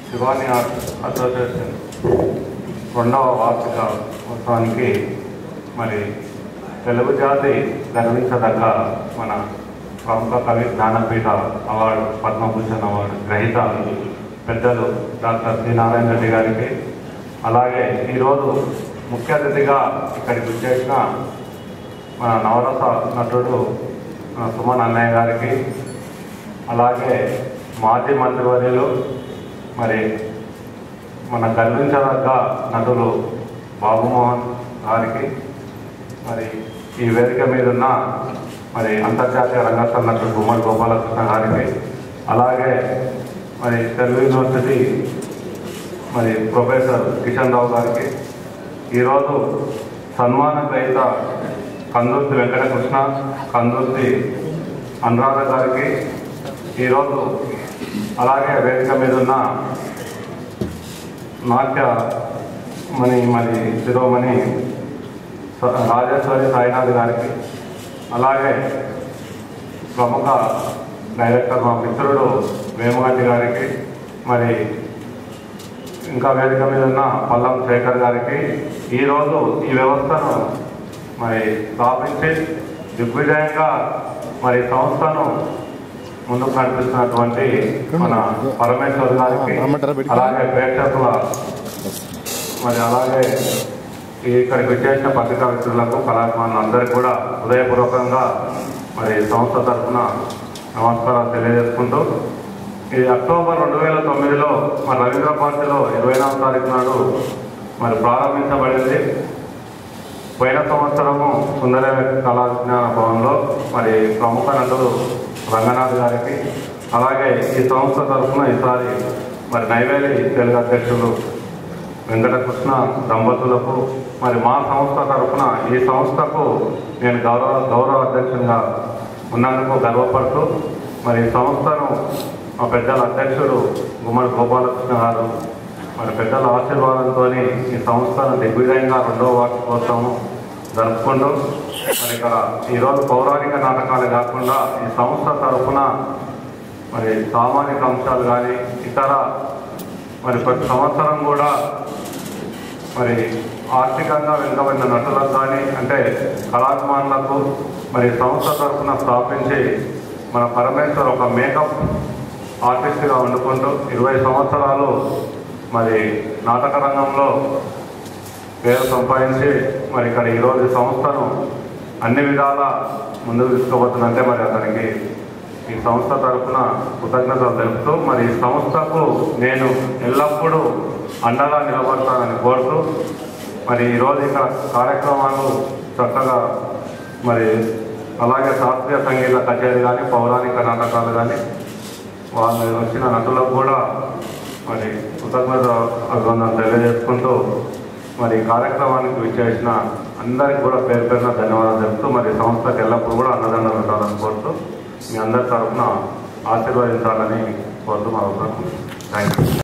Shivani art association రెండవ వార్షిక ఉత్సవానికి మరి తెలుగు జాతి గర్వించదగ్గ మన ప్రముఖ కవి జ్ఞానపీఠ అవార్డు పద్మభూషణ్ అవార్డు గ్రహీత పెద్దలు డాక్టర్ సి నారాయణ రెడ్డి గారికి అలాగే ఈరోజు ముఖ్య అతిథిగా ఇక్కడికి వచ్చేసిన మన నవరస నటుడు మన సుమన్ అన్నయ్య గారికి అలాగే మాజీ మంత్రివర్యులు మరి మన గర్వించదగ్గ నటులు బాబుమోహన్ గారికి మరి ఈ వేదిక మీద ఉన్న మరి అంతర్జాతీయ రంగస్థల నటుడు గుమ్మడి గోపాలకృష్ణ గారికి అలాగే మరి తెలుగు యూనివర్సిటీ మరి ప్రొఫెసర్ కిషన్ రావు గారికి ఈరోజు సన్మాన గ్రహీత కందుర్తి వెంకటకృష్ణ కందుర్తి అనురాధ గారికి ఈరోజు అలాగే వేదిక మీద ఉన్న నాట్య మణి మరి శిరోమణి స- రాజేశ్వరి సాయినాథ్ గారికి అలాగే ప్రముఖ డైరెక్టర్ మా మిత్రుడు వేమగంటి గారికి మరి ఇంకా వేదిక మీద ఉన్న పల్లం శేఖర్ గారికి ఈరోజు ఈ వ్యవస్థను మరి స్థాపించి దిగ్విజయంగా మరి సంస్థను ముందుకు నడిపిస్తున్నటువంటి మన పరమేశ్వర్ గారికి అలాగే ప్రేక్షకుల మరి అలాగే ఈ ఇక్కడికి వచ్చేసిన పత్రికా మిత్రులకు కళాభిమానులందరికీ కూడా హృదయపూర్వకంగా మరి సంస్థ తరఫున నమస్కారాలు తెలియజేసుకుంటూ ఈ అక్టోబర్ రెండు వేల తొమ్మిదిలో మన రవీంద్ర పార్టీలో ఇరవై నాలుగు తారీఖు నాడు మరి ప్రారంభించబడింది పోయిన సంవత్సరము సుందర కళా విజ్ఞాన భవన్లో మరి ప్రముఖ నటుడు రంగనాథ్ గారికి అలాగే ఈ సంస్థ తరఫున ఈసారి మరి నైవేలి తెలుగు అధ్యక్షులు వెంకటకృష్ణ దంపతులకు మరి మా సంస్థ తరఫున ఈ సంస్థకు నేను గౌరవ గౌరవ అధ్యక్షునిగా ఉన్నందుకు గర్వపడుతూ మరి ఈ సంస్థను మా పెద్దల అధ్యక్షుడు గుమ్మడి గోపాలకృష్ణ గారు మరి పెద్దల ఆశీర్వాదంతో ఈ సంస్థను దిగ్విజయంగా రెండవ వార్షికోత్సవం జరుపుకుంటూ మరి ఇక్కడ ఈరోజు పౌరాణిక నాటకాలు కాకుండా ఈ సంస్థ తరఫున మరి సామాజిక అంశాలు కానీ ఇతర మరి ప్రతి సంవత్సరం కూడా మరి ఆర్థికంగా వెనుకబడిన నటులకు కానీ అంటే కళాభిమానులకు మరి సంస్థ తరఫున స్థాపించి మన పరమేశ్వర్ ఒక మేకప్ ఆర్టిస్ట్గా వండుకుంటూ ఇరవై సంవత్సరాలు మరి నాటక రంగంలో పేరు సంపాదించి మరి ఇక్కడ ఈరోజు ఈ సంస్థను అన్ని విధాల ముందుకు తీసుకోబోతుందంటే మరి అతనికి ఈ సంస్థ తరఫున కృతజ్ఞతలు తెలుపుతూ మరి ఈ సంస్థకు నేను ఎల్లప్పుడూ అండగా నిలబడతానని కోరుతూ మరి ఈరోజు ఇక్కడ కార్యక్రమాలు చక్కగా మరి అలాగే శాస్త్రీయ సంగీత కచేరీ కానీ పౌరాణిక నాటకాలు కానీ వాళ్ళు వచ్చిన నటులకు కూడా మరి కృతజ్ఞత అభివందనలు తెలియజేసుకుంటూ మరి ఈ కార్యక్రమానికి విచ్చేసిన అందరికి కూడా పేరు పేరున ధన్యవాదాలు చెప్తూ మరి సంస్థకి ఎల్లప్పుడూ కూడా అన్నదండలు ఉండాలని కోరుతూ మీ అందరి తరఫున ఆశీర్వదించాలని కోరుతూ మరొక థ్యాంక్ యూ